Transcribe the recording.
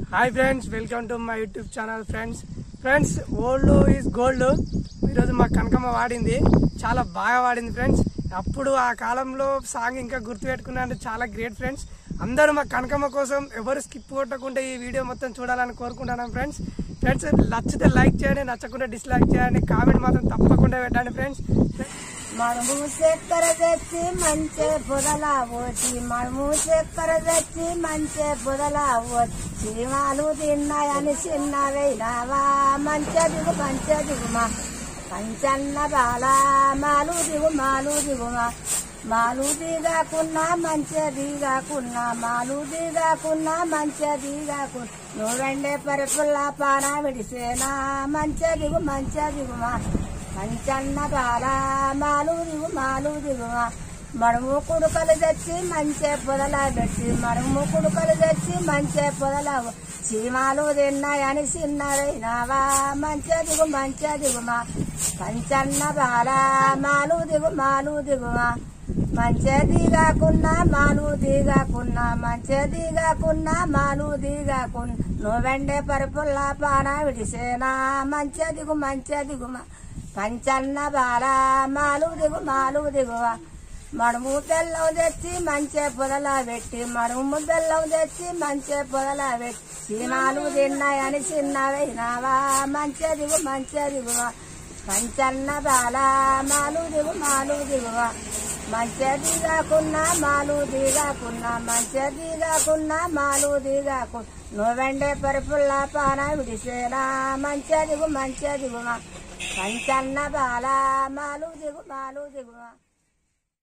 hi friends welcome to my YouTube channel friends friends old is gold ఈరోజు మా కనకమ్మ వాడింది చాలా బాగా వాడింది ఫ్రెండ్స్ అప్పుడు ఆ కాలంలో సాంగ్ ఇంకా గుర్తుపెట్టుకున్నా అంటే చాలా గ్రేట్ ఫ్రెండ్స్ అందరూ మా కనకమ్మ కోసం ఎవరు స్కిప్ కొట్టకుండా ఈ వీడియో మొత్తం చూడాలని కోరుకుంటున్నాం ఫ్రెండ్స్ ఫ్రెండ్స్ నచ్చితే లైక్ చేయండి నచ్చకుండా డిస్లైక్ చేయండి కామెంట్ మాత్రం తప్పకుండా పెట్టండి ఫ్రెండ్స్ మడుము చక్కెర తెచ్చి మంచి పొదల పోచి మడుము చక్కెర తెచ్చి మంచి పొదల వచ్చి మాలు తిన్నాయని చిన్న వేయినావా మంచి దిగు మంచి దిగుమా పంచన్న బాల మాలు దిగు మాలు దిగుమా మాలు దిగాకున్నా మంచి దిగాకున్నా మాలు దిగాకున్నా మంచి దిగాకున్నా నువ్వెండే పరిపుల్ల పాన విడిసేనా మంచి దిగు మంచి దిగుమా మంచన్న బాల మాలు దిగు మాలు దిగుమా మడుము కుడుకలు తెచ్చి మంచి పొదల పెట్టి మడుము కుడుకలు తెచ్చి మంచి పొదల చీమాలు తిన్నాయని చిన్నవైనావా మంచి దిగు మంచి దిగుమా పంచన్న బాల మాలు దిగు మాలు దిగుమా మంచి దిగాకున్నా మాలు దిగాకున్నా మంచి దిగాకున్నా మాలు దిగాకున్నా నువ్వెండే పరుపుల్ల పాన విడిసేనా మంచి దిగు మంచి దిగుమా పంచన్న బాల మాలు దిగు మాలు దిగువ మడుము బెల్లం తెచ్చి మంచి పొదల పెట్టి మడుము బెల్లం తెచ్చి మంచి పొదల పెట్టి చీమాలు తిన్నాయని చిన్నవైనావా మంచి దిగు మంచి దిగువ పంచన్న బాల మాలు దిగు మాలు దిగువ మంచి దిగాకున్నా మాలు దిగాకున్నా మంచి దిగాకున్నా మాలు దిగాకున్నా నువ్వెండే పరుపుల్ల పాన విడిసేనా మంచి దిగు మంచి దిగుమా పంచన్న బాల మాలు దిగు మాలు దిగుమా